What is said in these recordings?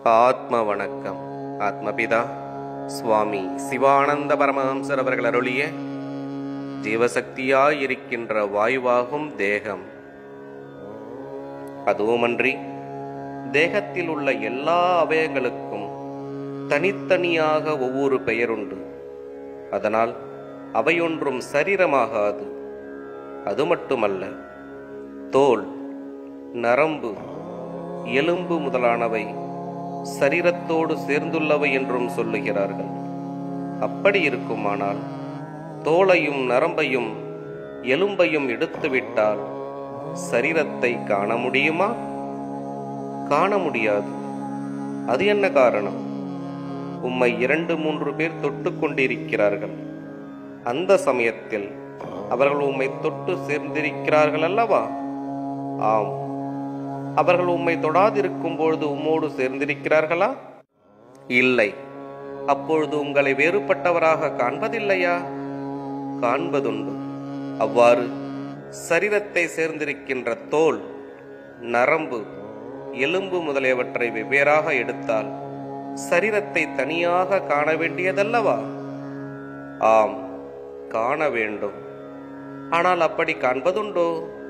ஆத்ம வணக்கம் ஆத்மபிதா சுவாமி சிவானந்த பரமஹம்சர் அவர்கள் அருளிய ஜீவசக்தியாயிருக்கின்ற வாயுவாகும் தேகம் அதுவுமன்றி தேகத்தில் உள்ள எல்லா அவயங்களுக்கும் தனித்தனியாக ஒவ்வொரு பெயருண்டு அதனால் அவையொன்றும் சரீரமாகாது அது மட்டுமல்ல தோல் நரம்பு எலும்பு முதலானவை சரீரத்தோடு சேர்ந்துள்ளவை என்றும் சொல்லுகிறார்கள் அப்படி இருக்குமானால் தோலையும் நரம்பையும் எலும்பையும் எடுத்துவிட்டால் சரீரத்தை காண முடியுமா காண முடியாது அது என்ன காரணம் உம்மை இரண்டு மூன்று பேர் தொட்டு கொண்டிருக்கிறார்கள் அந்த சமயத்தில் அவர்கள் உம்மை தொட்டு சேர்ந்திருக்கிறார்கள் அல்லவா ஆம் அவர்கள் உம்மை தொடாதிருக்கும் பொழுது உம்மோடு சேர்ந்திருக்கிறார்களா இல்லை அப்பொழுது உங்களை வேறுபட்டவராக காண்பதில்லையா காண்பதுண்டு அவ்வாறு சரீரத்தை சேர்ந்திருக்கின்ற தோல் நரம்பு எலும்பு முதலியவற்றை வெவ்வேறாக எடுத்தால் சரீரத்தை தனியாக காண வேண்டியதல்லவா ஆம் காண வேண்டும் ஆனால் அப்படி காண்பதுண்டோ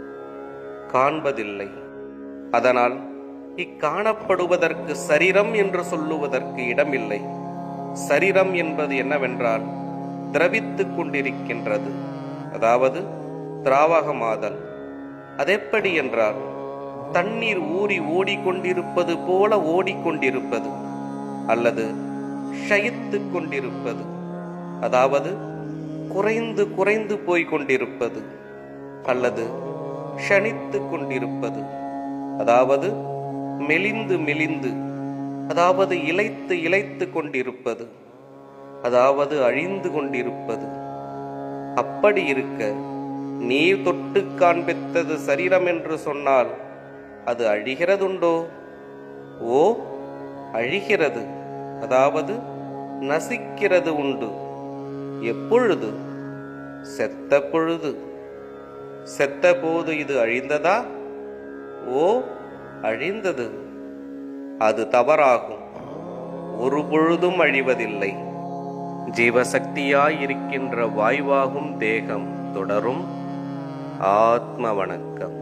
காண்பதில்லை அதனால் இக்காணப்படுவதற்கு சரீரம் என்று சொல்லுவதற்கு இடமில்லை சரீரம் என்பது என்னவென்றால் திரவித்துக் கொண்டிருக்கின்றது அதாவது திராவகமாதல் அதெப்படி என்றால் தண்ணீர் ஊறி ஓடிக்கொண்டிருப்பது போல ஓடிக்கொண்டிருப்பது அல்லது ஷயித்துக் கொண்டிருப்பது அதாவது குறைந்து குறைந்து போய் கொண்டிருப்பது அல்லது ஷணித்து கொண்டிருப்பது அதாவது மெலிந்து மெலிந்து அதாவது இழைத்து இழைத்து கொண்டிருப்பது அதாவது அழிந்து கொண்டிருப்பது அப்படி இருக்க நீ தொட்டு காண்பித்தது சரீரம் என்று சொன்னால் அது அழிகிறதுண்டோ ஓ அழிகிறது அதாவது நசிக்கிறது உண்டு எப்பொழுது செத்த பொழுது செத்த போது இது அழிந்ததா ஓ அழிந்தது அது தவறாகும் ஒரு பொழுதும் அழிவதில்லை ஜீவசக்தியாயிருக்கின்ற வாயுவாகும் தேகம் தொடரும் ஆத்ம வணக்கம்